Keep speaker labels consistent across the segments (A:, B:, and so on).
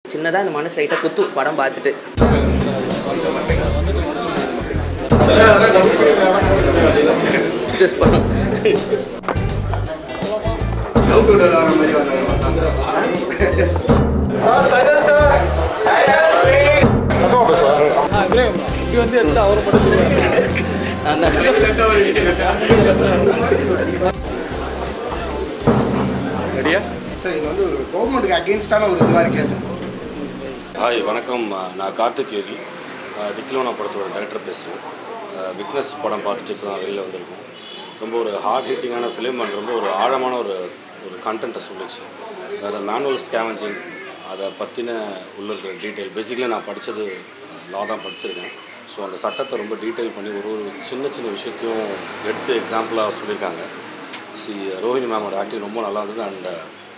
A: சின்னதாக இந்த மனசு லைட்டாக குத்து படம் பார்த்துட்டு This படம்
B: இப்படி வந்து எடுத்து அவரை மட்டும் சொல்லுவாங்க
C: ரெடியா
D: சார் இது வந்து கவர்மெண்ட்டுக்கு அகேன்ஸ்டான ஒரு இதுவாக இருக்கே சார்
C: ஹாய் வணக்கம் நான் கார்த்திக் யோகி டிக்லோனா படத்தோட டைரக்டர் பேசுகிறேன் விட்னஸ் படம் பார்த்துட்டு இப்போ தான் வெளியில் வந்திருக்கோம் ரொம்ப ஒரு ஹார்ட் ஹிட்டிங்கான ஃபிலிம் அண்ட் ரொம்ப ஒரு ஆழமான ஒரு ஒரு கண்டென்ட்டை சொல்லிச்சு வேறு மேனுவல் ஸ்கேவஞ்சிங் அதை பற்றின உள்ள இருக்கிற டீட்டெயில் பேசிக்கலி நான் படித்தது லா தான் படிச்சிருக்கேன் ஸோ அந்த சட்டத்தை ரொம்ப டீட்டெயில் பண்ணி ஒரு ஒரு சின்ன சின்ன விஷயத்தையும் எடுத்து எக்ஸாம்பிளாக சொல்லியிருக்காங்க சி ரோஹினி மேமோட ஆக்டிங் ரொம்ப நல்லா இருந்தது அண்ட்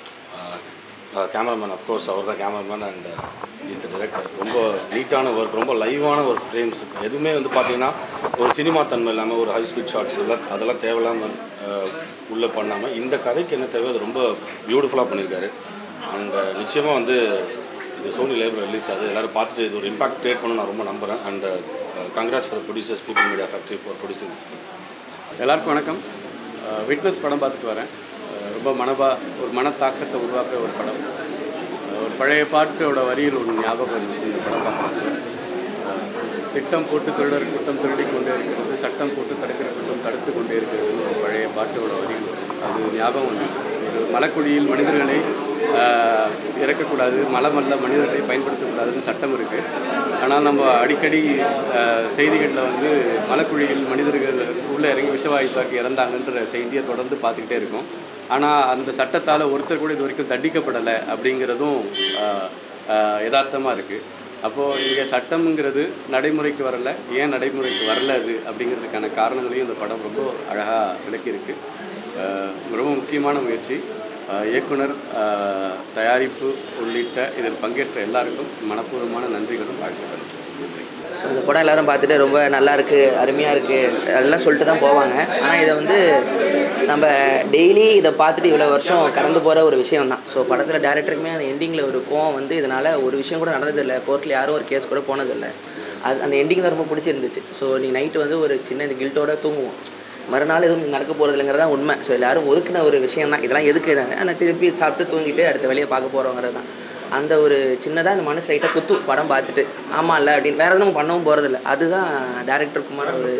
C: கேமராமேன் அஃப்கோர்ஸ் அவர் தான் cameraman and is the director ரொம்ப நீட்டான ஒர்க் ரொம்ப லைவான ஒரு ஃப்ரேம்ஸ் எதுவுமே வந்து பார்த்தீங்கன்னா ஒரு சினிமா தன்மை இல்லாமல் ஒரு ஹை ஸ்பீட் ஷார்ட்ஸ் எல்லாம் அதெல்லாம் தேவையில்லாமல் உள்ளே பண்ணாமல் இந்த கதைக்கு என்ன தேவை அது ரொம்ப பியூட்டிஃபுல்லாக பண்ணியிருக்காரு அண்ட் நிச்சயமாக வந்து இது சோனி லைவ்ல ரிலீஸ் ஆகுது எல்லோரும் பார்த்துட்டு இது ஒரு இம்பாக்ட் கிரியேட் பண்ண நான் ரொம்ப நம்புகிறேன் and congrats for producers people media factory for producing
B: எல்லாருக்கும் வணக்கம் விட்னஸ் படம் பார்த்துட்டு வரேன் அஹ் ரொம்ப மனபா ஒரு மனத்தாக்கத்தை உருவாக்குற ஒரு படம் அஹ் ஒரு பழைய பாட்டோட வரியில் ஒரு ஞாபகம் இருந்துச்சு இந்த படம் பார்க்குறது திட்டம் போட்டு திருடர் குற்றம் திருடி கொண்டே இருக்கிறது சட்டம் போட்டு தடுக்கிற குற்றம் தடுத்து கொண்டே இருக்கிறது ஒரு பழைய பாட்டோட வரி அது ஞாபகம் வந்து ஒரு மலக்குழியில் மனிதர்களை ஆஹ், இறக்கக்கூடாது மலமல்ல மனிதர்களை பயன்படுத்தக்கூடாதுன்னு சட்டம் இருக்குது ஆனால் நம்ம அடிக்கடி ஆஹ், செய்திகளில் வந்து மலக்குழியில் மனிதர்கள் உள்ளே இறங்கி விஷவாயுத்தாக்கி இறந்தாங்கன்ற செய்தியை தொடர்ந்து பார்த்துக்கிட்டே இருக்கோம் ஆனால் அந்த சட்டத்தால் ஒருத்தர் கூட இது வரைக்கும் தண்டிக்கப்படலை அப்படிங்கிறதும் யதார்த்தமாக இருக்குது அப்போது இங்கே சட்டம்ங்கிறது நடைமுறைக்கு வரல ஏன் நடைமுறைக்கு வரல அது அப்படிங்கிறதுக்கான காரணங்களையும் இந்த படம் ரொம்ப அழகாக விளக்கியிருக்கு அஹ் ரொம்ப முக்கியமான முயற்சி அஹ் இயக்குனர் அஹ் தயாரிப்பு உள்ளிட்ட இதில் பங்கேற்ற எல்லாருக்கும் மனப்பூர்வமான நன்றிகளும் வாழ்த்துக்களும் நன்றி
A: ஸோ இந்த படம் எல்லாரும் பார்த்துட்டு ரொம்ப நல்லா இருக்கு அருமையாக இருக்குது எல்லாம் சொல்லிட்டு தான் போவாங்க ஆனால் இதை வந்து நம்ம டெய்லி இதை பார்த்துட்டு இவ்வளோ வருஷம் கடந்து போகிற ஒரு விஷயம் தான் ஸோ படத்தில் டேரக்டருக்குமே அந்த எண்டிங்கில் ஒரு கோவம் வந்து இதனால் ஒரு விஷயம் கூட நடந்ததில்லை கோர்ட்டில் யாரும் ஒரு கேஸ் கூட போனதில்லை அது அந்த எண்டிங் தான் ரொம்ப பிடிச்சிருந்துச்சு ஸோ நீ நைட்டு வந்து ஒரு சின்ன இந்த கில்ட்டோட தூங்குவோம் மறுநாள் எதுவும் நடக்க போகிறதில்லைங்கிறது தான் உண்மை ஸோ எல்லாரும் ஒதுக்கின ஒரு விஷயம் தான் இதெல்லாம் எதுக்கு ஆனால் திருப்பி சாப்பிட்டு தூங்கிட்டு அடுத்த வேலையை பார்க்க போகிறோங்கிறது தான் அந்த ஒரு சின்னதாக இந்த மனசு லைட்டாக குத்து படம் பார்த்துட்டு ஆமாம் இல்லை அப்படின்னு வேறு எதுவும் பண்ணவும் போகிறதில்ல அதுதான் டேரக்டருக்குமான ஒரு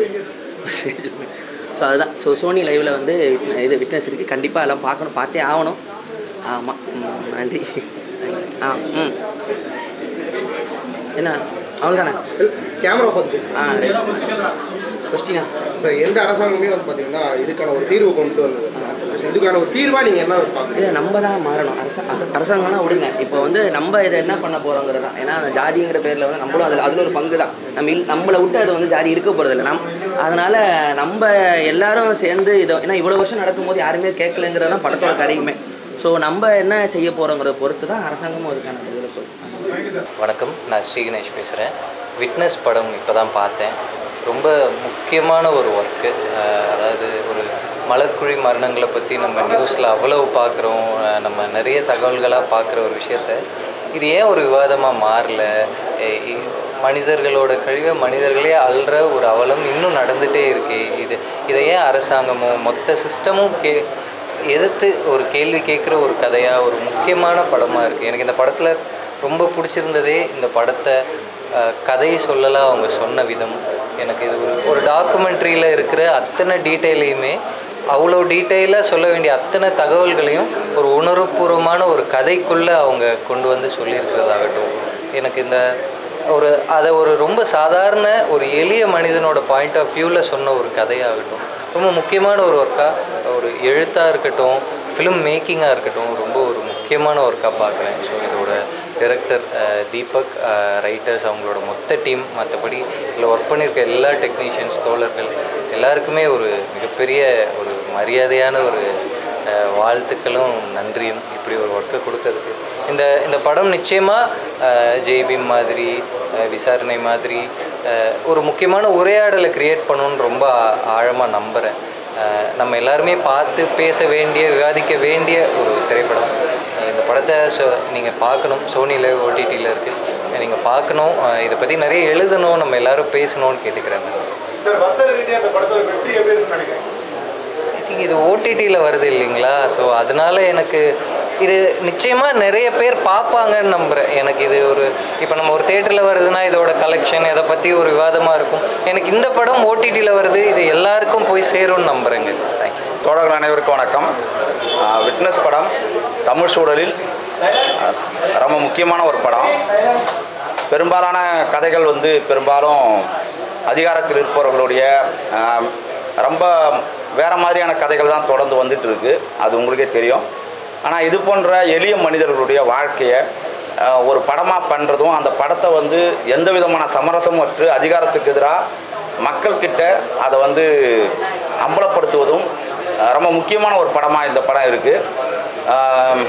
A: ஸோ அதுதான் ஸோ சோனி லைவில் வந்து இது விட்னஸ் இருக்குது கண்டிப்பாக எல்லாம் பார்க்கணும் பார்த்தே ஆகணும் ஆமாம் நன்றி ஆ ம் என்ன அவ்வளோதானே
D: கேமரா பார்த்து பேசுங்க
A: ஆ ரைட் கொஸ்டினா
D: சார் எந்த அரசாங்கமே வந்து பார்த்தீங்கன்னா இதுக்கான ஒரு தீர்வு கொண்டு வந்தது இதுக்கான ஒரு தீர்வாக நீங்கள் என்ன பார்க்குறீங்க
A: இல்லை நம்ம தான் மாறணும் அரசா அர- அரசாங்கம்னா விடுங்க இப்போ வந்து நம்ம இதை என்ன பண்ண போகிறோங்கிறது தான் ஏன்னா அந்த ஜாதிங்கிற பேரில் வந்து நம்மளும் அதில் அதில் ஒரு பங்கு தான் நம்ம இல் நம்மளை விட்டு அது வந்து ஜாதி இருக்க போகிறதில்ல நம் அதனால் நம்ம எல்லாரும் சேர்ந்து இதை ஏன்னா இவ்வளோ வருஷம் நடக்கும்போது யாருமே கேட்கலங்கிறது தான் படத்தோட கதையுமே ஸோ நம்ம என்ன செய்ய போகிறோங்கிறத பொறுத்து தான் அரசாங்கமும் அதுக்கான இதில் சொல்லும்
E: வணக்கம் நான் ஸ்ரீ கணேஷ் பேசுகிறேன் விட்னஸ் படம் இப்போ தான் பார்த்தேன் ரொம்ப முக்கியமான ஒரு ஒர்க்கு அதாவது ஒரு மலக்குழி மரணங்களை பற்றி நம்ம நியூஸில் அவ்வளவு பார்க்குறோம் நம்ம நிறைய தகவல்களாக பார்க்குற ஒரு விஷயத்த இது ஏன் ஒரு விவாதமாக மாறல எ- இ- மனிதர்களோட கழிவை மனிதர்களே அல்ற ஒரு அவலம் இன்னும் நடந்துகிட்டே இருக்கு இது இதை ஏன் அரசாங்கமோ மொத்த சிஸ்டமும் கே எதிர்த்து ஒரு கேள்வி கேட்குற ஒரு கதையாக ஒரு முக்கியமான படமாக இருக்குது எனக்கு இந்த படத்தில் ரொம்ப பிடிச்சிருந்ததே இந்த படத்தை அஹ், கதை சொல்லலாம் அவங்க சொன்ன விதம் எனக்கு இது ஒரு ஒரு டாக்குமெண்ட்ரியில் இருக்கிற அத்தனை டீட்டெயிலையுமே அவ்வளோ டீட்டெயிலாக சொல்ல வேண்டிய அத்தனை தகவல்களையும் ஒரு உணர்வுபூர்வமான ஒரு கதைக்குள்ளே அவங்க கொண்டு வந்து சொல்லியிருக்கிறதாகட்டும் எனக்கு இந்த ஒரு அதை ஒரு ரொம்ப சாதாரண ஒரு எளிய மனிதனோட பாயிண்ட் ஆஃப் வியூவில் சொன்ன ஒரு கதையாகட்டும் ரொம்ப முக்கியமான ஒரு ஒர்க்காக ஒரு எழுத்தாக இருக்கட்டும் ஃபிலிம் மேக்கிங்காக இருக்கட்டும் ரொம்ப ஒரு முக்கியமான ஒர்க்காக பார்க்குறேன் ஸோ இதோட டைரக்டர் தீபக் ரைட்டர்ஸ் அவங்களோட மொத்த டீம் மற்றபடி இதில் ஒர்க் பண்ணியிருக்க எல்லா டெக்னீஷியன்ஸ் தோழர்கள் எல்லாருக்குமே ஒரு மிகப்பெரிய ஒரு மரியாதையான ஒரு அஹ், வாழ்த்துக்களும் நன்றியும் இப்படி ஒரு ஒர்க்கை கொடுத்ததுக்கு இந்த இந்த படம் நிச்சயமாக ஜெய்பீம் மாதிரி அஹ், விசாரணை மாதிரி அஹ், ஒரு முக்கியமான உரையாடலை கிரியேட் பண்ணணும்னு ரொம்ப ஆழமாக நம்புகிறேன் நம்ம எல்லாருமே பார்த்து பேச வேண்டிய விவாதிக்க வேண்டிய ஒரு திரைப்படம் அஹ், இந்த இந்த படத்தை ஸோ நீங்கள் பார்க்கணும் சோனியில் ஓடிடியில் இருக்குது நீங்கள் பார்க்கணும் அஹ் இதை பற்றி நிறைய எழுதணும் நம்ம எல்லாரும் பேசணும்னு கேட்டுக்கிறேன்
F: சார் வர்த்தக ரீதியாக இந்த படத்தோட வெற்றி எப்படி இருக்குன்னு நினைக்கிறேன்
E: ஐ திங்க் இது ஓடிடியில் வருது இல்லைங்களா ஸோ அதனால எனக்கு இது நிச்சயமாக நிறைய பேர் பார்ப்பாங்கன்னு நம்புகிறேன் எனக்கு இது ஒரு இப்போ நம்ம ஒரு தேட்டரில் வருதுன்னா இதோட கலெக்ஷன் இதை பற்றி ஒரு விவாதமாக இருக்கும் எனக்கு இந்த படம் ஓடிடியில் வருது இது எல்லாருக்கும் போய் சேரும்னு நம்புகிறேங்க தேங்க்யூ
G: தோழர்கள் அனைவருக்கும் வணக்கம் விட்னஸ் படம் தமிழ் சூழலில் ஆஹ், ரொம்ப முக்கியமான ஒரு படம் பெரும்பாலான கதைகள் வந்து பெரும்பாலும் அதிகாரத்தில் இருப்பவர்களுடைய ஆஹ், ரொம்ப வேறு மாதிரியான கதைகள் தான் தொடர்ந்து வந்துட்டு இருக்கு அது உங்களுக்கே தெரியும் ஆனால் இது போன்ற எளிய மனிதர்களுடைய வாழ்க்கையை ஆஹ், ஒரு படமாக பண்ணுறதும் அந்த படத்தை வந்து எந்த விதமான சமரசமும் அற்று அதிகாரத்துக்கு எதிராக மக்கள்கிட்ட அதை வந்து அம்பலப்படுத்துவதும் அஹ், ரொம்ப முக்கியமான ஒரு படமாக இந்த படம் இருக்குது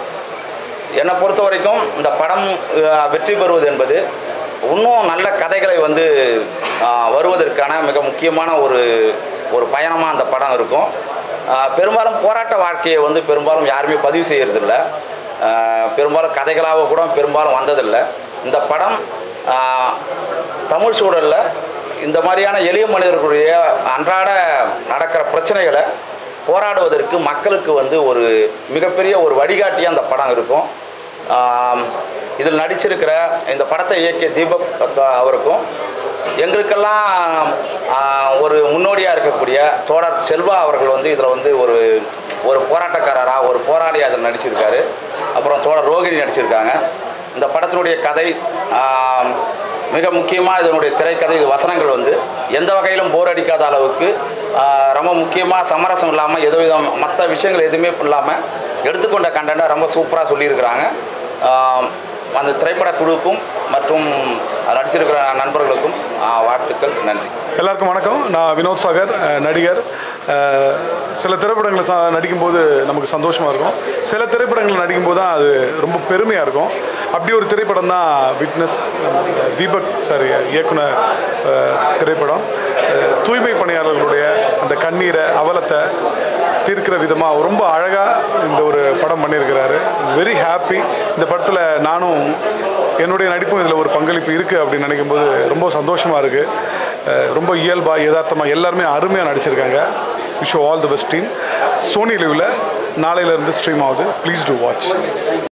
G: என்னை பொறுத்த வரைக்கும் இந்த படம் அஹ், வெற்றி பெறுவது என்பது இன்னும் நல்ல கதைகளை வந்து அஹ், வருவதற்கான மிக முக்கியமான ஒரு ஒரு பயணமாக அந்த படம் இருக்கும் அஹ், பெரும்பாலும் போராட்ட வாழ்க்கையை வந்து பெரும்பாலும் யாருமே பதிவு செய்யறதில்ல அஹ், பெரும்பாலும் கதைகளாக கூட பெரும்பாலும் வந்ததில்லை இந்த படம் அஹ், தமிழ் சூழலில் இந்த மாதிரியான எளிய மனிதர்களுடைய அன்றாட நடக்கிற பிரச்சனைகளை போராடுவதற்கு மக்களுக்கு வந்து ஒரு மிகப்பெரிய ஒரு வழிகாட்டியாக அந்த படம் இருக்கும் ஆம், இதில் நடிச்சிருக்கிற இந்த படத்தை இயக்கிய தீபக் அவருக்கும் எங்களுக்கெல்லாம் ஆ, ஒரு முன்னோடியாக இருக்கக்கூடிய தோழர் செல்வா அவர்கள் வந்து இதில் வந்து ஒரு ஒரு போராட்டக்காரராக ஒரு போராளியாக அதில் நடிச்சிருக்காரு அப்புறம் தோழர் ரோகிணி நடிச்சிருக்காங்க இந்த படத்தினுடைய கதை ஆம், மிக முக்கியமாக இதனுடைய திரைக்கதை இது வசனங்கள் வந்து எந்த வகையிலும் போர் அடிக்காத அளவுக்கு ஆஹ், ரொம்ப முக்கியமாக சமரசம் இல்லாமல் எதுவிதம் மற்ற விஷயங்கள் எதுவுமே இல்லாமல் எடுத்துக்கொண்ட கண்டென்ட்டை ரொம்ப சூப்பராக சொல்லியிருக்கிறாங்க ஆம், அந்த திரைப்பட குழுவுக்கும் மற்றும் நடிச்சிருக்கிற நண்பர்களுக்கும் ஆஹ், வாழ்த்துக்கள் நன்றி
F: எல்லாருக்கும் வணக்கம் நான் வினோத் சாகர் அஹ், நடிகர் அஹ், சில திரைப்படங்களை சா நடிக்கும்போது நமக்கு சந்தோஷமாக இருக்கும் சில திரைப்படங்கள் நடிக்கும்போது தான் அது ரொம்ப பெருமையாக இருக்கும் அப்படி ஒரு திரைப்படம் தான் விட்னஸ் தீபக் சார் இயக்குனர் அஹ், திரைப்படம் அஹ், தூய்மை பணியாளர்களுடைய அந்த கண்ணீரை அவலத்தை தீர்க்கிற விதமாக ரொம்ப அழகாக இந்த ஒரு படம் பண்ணியிருக்கிறாரு வெரி ஹாப்பி இந்த படத்தில் நானும் என்னுடைய நடிப்பும் இதில் ஒரு பங்களிப்பு இருக்குது அப்படின்னு நினைக்கும்போது ரொம்ப சந்தோஷமாக இருக்குது ரொம்ப இயல்பாக யதார்த்தமாக எல்லாருமே அருமையாக நடிச்சிருக்காங்க wish all the best team Sony லிவில் நாளையிலேருந்து ஸ்ட்ரீம் ஆகுது ப்ளீஸ் டூ வாட்ச்